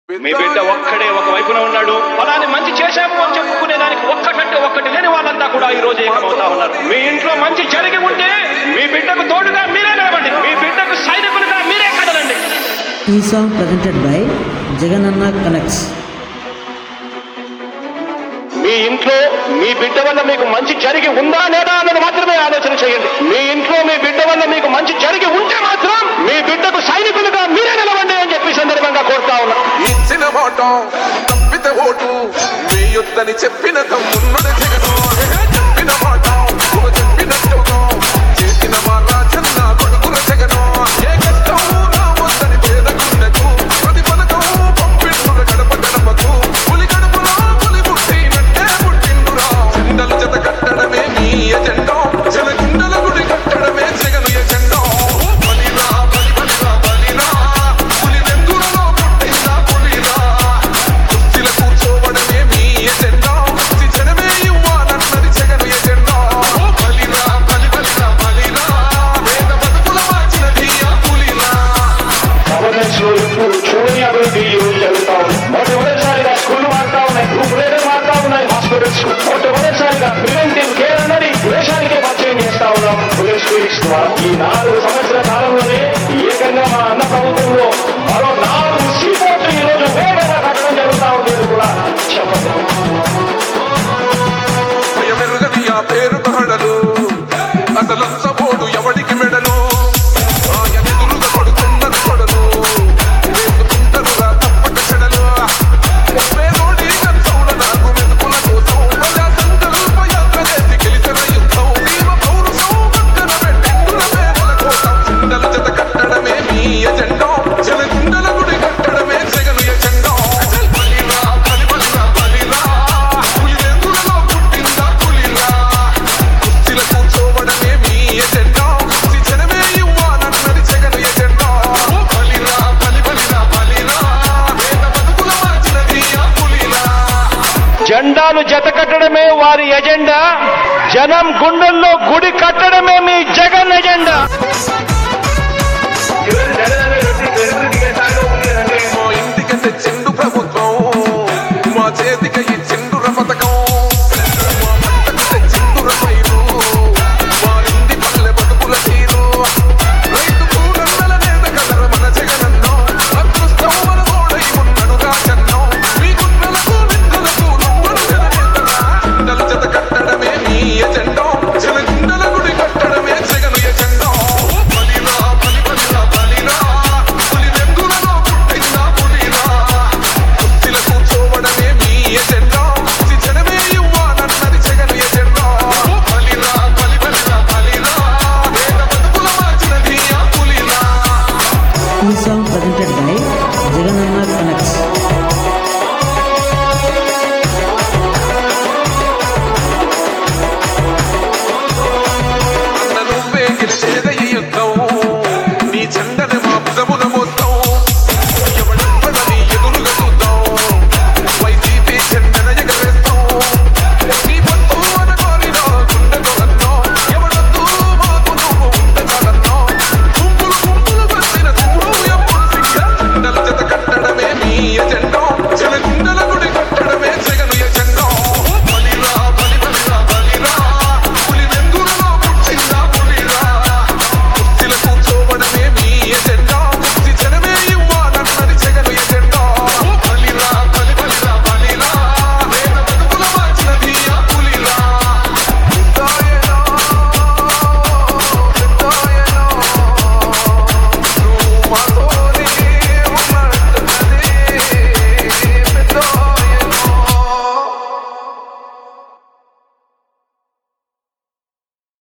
మీ బిడ్డ ఒక్కడే ఒక వైపున ఉన్నాడు ఫలాన్ని మంచి చేశాము అని చెప్పుకునే దానికి ఒక్కటంటే ఒక్కటి లేని వాళ్ళంతా కూడా ఈ రోజు ఏకమవుతా ఉన్నారు మీ ఇంట్లో మంచి జరిగి ఉంటే మీ బిడ్డకు తోడుగా మీరే నిలవండి మీ బిడ్డకు సైనికులుగా మీరే కదలండి ఈ song presented by Jagananna connects మీ ఇంట్లో మీ బిడ్డ వల్ల మీకు మంచి జరిగి ఉందా లేదా అన్నది మాత్రమే ఆలోచన చేయండి మీ ఇంట్లో మీ బిడ్డ వల్ల మీకు మంచి జరిగి ఉంటే మాత్రం మీ బిడ్డకు సైనికులుగా మీరే నిలవండి అని చెప్పి సందర్భంగా కోరుతా ఉన్నా ఇచ్చిన మాట తప్పితే ఓటు వేయొద్దని చెప్పిన తమ్మున్నది జగను చెప్పిన మాట నువ్వు చెప్పినట్టుగా చేసిన మా రాజన్న కొడుకుల జగను ఏ కష్టం రావద్దని పేద గుండెకు ప్రతి పథకం పంపిండుర గడప గడపకు పులి గడపలో పులి పుట్టినట్టే పుట్టిండురా జెండలు జత కట్టడమే మీ ఎజెండా జన గుండెల గుడి కట్టడమే జగను ఎజెండా బలిరా బలి బలిరా బలిరా పులి వెందులలో పుట్టిందా పులిరా కుర్చీల కూర్చోవడమే మీ ఎజెండా కుర్చీ జనమే ఇవ్వాలన్నది జగను ఎజెండా బలిరా బలి బలిరా బలిరా వేద బతుకుల మార్చినది ఆ పులిరా గవర్నెన్స్ లో ఇప్పుడు చూడని అభివృద్ధి ఈ రోజు జరుగుతా ఉంది మొట్టమొదటిసారిగా స్కూల్ మారుతా ఉన్నాయి గ్రూప్ రేటర్ మారుతా ఉన్నాయి హాస్పిటల్స్ మొట్టమొదటిసారిగా ప్రివెంటివ్ కేర్ అన్నది దేశానికే పరిచయం చేస్తా ఉన్నాం పోలీస్ క్లినిక్స్ ద్వారా ఈ నాలుగు సంవత్సరాల కాలంలోనే ఏకంగా మా అన్న ప్రభుత్వంలో మరో నాలుగు సీపోర్ట్లు ఈ రోజు వేగంగా కట్టడం జరుగుతా ఉంది ఇది కూడా చెప్పండి భయమెరుగని ఆ పేరు బహడలు అసలు సపోడు ఎవడికి మెడలు ఆయన ఎదురుగా కొడుతున్నది కొడలు వేసుకుంటారురా తప్పక చెడలు పేదోడి కంచౌల నాకు మెతుకుల కోసం ప్రజా సంకల్ప యాత్ర చేసి గెలిచిన యుద్ధం భీమ పౌరుషం పక్కన పెట్టిండుల పేదల కోసం చిండల జత కట్టడమే మీ ఎజెండా జల గుండెల గుడి కట్టడమే జగను ఎజెండా బలిరా బలి బలిరా బలిరా పులి వెందులలో పుట్టిందా పులిరా కుర్చీల కూర్చోవడమే మీ ఎజెండా కుర్చీ జనమే ఇవ్వాలన్నది జగను ఎజెండా బలిరా బలి బలిరా బలిరా వేద బతుకుల మార్చినది ఆ పులిరా జెండాలు జత కట్టడమే వారి ఎజెండా జనం గుండెల్లో గుడి కట్టడమే మీ జగన్ ఎజెండా